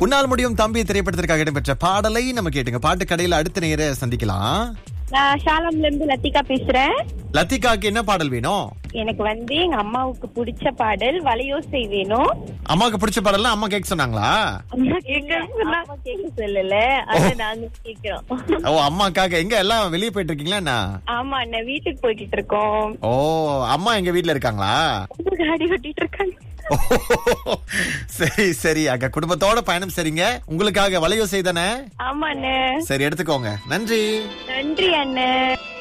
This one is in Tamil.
உன்னால் முடியும் தம்பி திரைப்படத்திற்காக இடம்பெற்ற பாடலை நம்ம கேட்டுங்க பாட்டு கடையில அடுத்த நேர சந்திக்கலாம் நான் ஷாலம்ல இருந்து லத்திகா பேசுறேன் லத்திகாக்கு என்ன பாடல் வேணும் எனக்கு வந்து எங்க அம்மாவுக்கு பிடிச்ச பாடல் வலையோசை வேணும் அம்மாவுக்கு பிடிச்ச பாடல்லாம் அம்மா கேட்க சொன்னாங்களா அம்மா கேட்க சொன்னா அம்மா கேட்க சொல்லல அத நாங்க கேக்குறோம் ஓ அம்மாக்காக எங்க எல்லாம் வெளியே போயிட்டு இருக்கீங்களா என்ன ஆமா அண்ணன் வீட்டுக்கு போய்கிட்டு இருக்கோம் ஓ அம்மா எங்க வீட்ல இருக்காங்களா காடி ஓட்டிட்டு இருக்காங்க சரி சரி அங்க குடும்பத்தோட பயணம் சரிங்க உங்களுக்காக வலையோ செய்தானே ஆமா அண்ணன் சரி எடுத்துக்கோங்க நன்றி நன்றி அண்ணன்